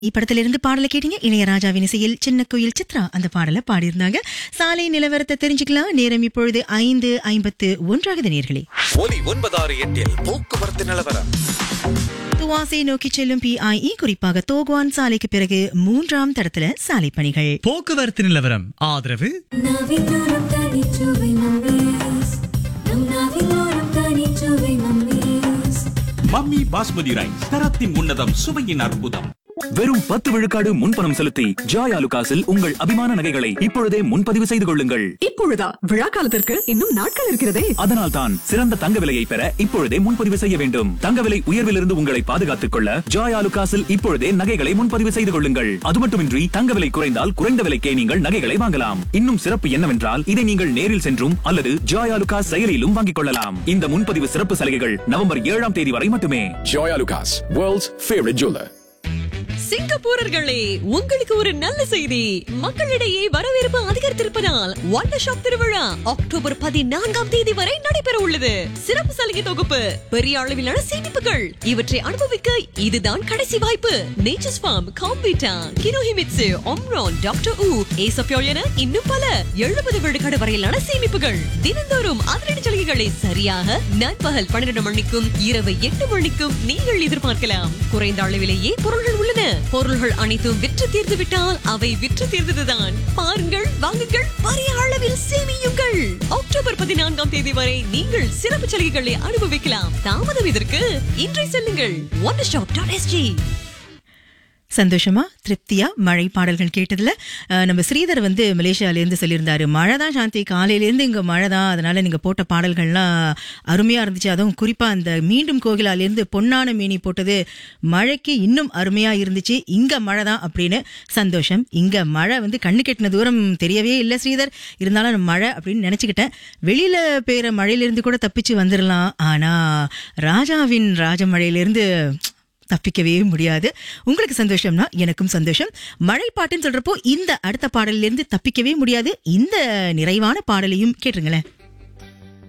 இப்படத்திலிருந்து பாடலை கேட்டீங்க இளையராஜாவின் இசையில் சின்ன கோயில் சித்ரா அந்த பாடலை பாடியிருந்தாங்க சாலை நிலவரத்தை தெரிஞ்சுக்கலாம் நேரம் இப்பொழுது ஐந்து ஐம்பத்து ஒன்றாகுது நேர்களே ஒலி ஒன்பதாறு எட்டில் போக்குவரத்து நிலவரம் துவாசை நோக்கி செல்லும் பிஐஇ குறிப்பாக தோகுவான் சாலைக்கு பிறகு மூன்றாம் தடத்துல சாலை பணிகள் போக்குவரத்து நிலவரம் ஆதரவு நாவிலோரம் தனிச்சுவை மம்மீஸ் நம் நாவிலோரம் தனிச்சுவை மம்மீஸ் மம்மி பாஸ்மதி ரைஸ் தரத்தின் உன்னதம் சுவையின் அற்புதம் வெறும் பத்து விழுக்காடு முன்பணம் செலுத்தி ஜாய் ஆலுகாஸில் உங்கள் அபிமான நகைகளை இப்பொழுதே முன்பதிவு செய்து கொள்ளுங்கள் இப்பொழுதா விழா காலத்திற்கு இன்னும் நாட்கள் இருக்கிறதே அதனால் தான் சிறந்த தங்க விலையை பெற இப்பொழுதே முன்பதிவு செய்ய வேண்டும் தங்க விலை உயர்விலிருந்து உங்களை பாதுகாத்துக் கொள்ள ஜாய் ஆலுகாஸில் இப்பொழுதே நகைகளை முன்பதிவு செய்து கொள்ளுங்கள் அது மட்டுமின்றி தங்க விலை குறைந்தால் குறைந்த விலைக்கே நீங்கள் நகைகளை வாங்கலாம் இன்னும் சிறப்பு என்னவென்றால் இதை நீங்கள் நேரில் சென்றும் அல்லது ஜாய் ஆலுகாஸ் செயலிலும் வாங்கிக் கொள்ளலாம் இந்த முன்பதிவு சிறப்பு சலுகைகள் நவம்பர் ஏழாம் தேதி வரை மட்டுமே Joy Lucas, world's favorite jeweler. சிங்கப்பூரர்களே உங்களுக்கு ஒரு நல்ல செய்தி மக்களிடையே வரவேற்பு அதிகரித்திருப்பதால் வண்டர் ஷாப் திருவிழா அக்டோபர் பதினான்காம் தேதி வரை நடைபெற உள்ளது சிறப்பு சலுகை தொகுப்பு பெரிய அளவிலான சேமிப்புகள் இவற்றை அனுபவிக்க இதுதான் கடைசி வாய்ப்பு நேச்சர்ஸ் ஃபார்ம் காம்பீட்டா கினோஹிமிட்சு ஒம்ரான் டாக்டர் ஊ ஏசப்யோ என இன்னும் பல எழுபது விழுக்காடு வரையிலான சேமிப்புகள் தினந்தோறும் அதிரடி சலுகைகளை சரியாக நண்பகல் பன்னிரண்டு மணிக்கும் இரவு எட்டு மணிக்கும் நீங்கள் எதிர்பார்க்கலாம் குறைந்த அளவிலேயே பொருள்கள் உள்ளன பொருள்கள் அனைத்தும் விற்று தீர்ந்து விட்டால் அவை விற்று தீர்ந்ததுதான் பாருங்கள் வாங்குங்கள் பெரிய அளவில் சேமியுங்கள் அக்டோபர் பதினான்காம் தேதி வரை நீங்கள் சிறப்பு சலுகைகளை அனுபவிக்கலாம் தாமதம் இதற்கு இன்றை செல்லுங்கள் ஒன் ஸ்டாப் டாட் எஸ்ஜி சந்தோஷமா திருப்தியா மழை பாடல்கள் கேட்டதுல அஹ், நம்ம ஸ்ரீதர் வந்து மலேசியால இருந்து சொல்லியிருந்தாரு மழை தான் சாந்தி காலையில இருந்து இங்க மழை தான் அதனால நீங்க போட்ட பாடல்கள்லாம் அருமையா இருந்துச்சு அதுவும் குறிப்பா அந்த மீண்டும் கோகிலால இருந்து பொன்னான மீனி போட்டது மழைக்கு இன்னும் அருமையா இருந்துச்சு இங்க மழை தான் அப்படின்னு சந்தோஷம் இங்க மழை வந்து கண்ணு கெட்டின தூரம் தெரியவே இல்லை ஸ்ரீதர் இருந்தாலும் நான் மழை அப்படின்னு நினைச்சுக்கிட்டேன் வெளியில பெய்யற மழையிலிருந்து கூட தப்பிச்சு வந்துடலாம் ஆனா ராஜாவின் ராஜமழையிலிருந்து தப்பிக்கவே முடியாது உங்களுக்கு சந்தோஷம்னா எனக்கும் சந்தோஷம் மழை பாட்டுன்னு சொல்றப்போ இந்த அடுத்த பாடலிலிருந்து தப்பிக்கவே முடியாது இந்த நிறைவான பாடலையும் கேட்டுருங்களேன்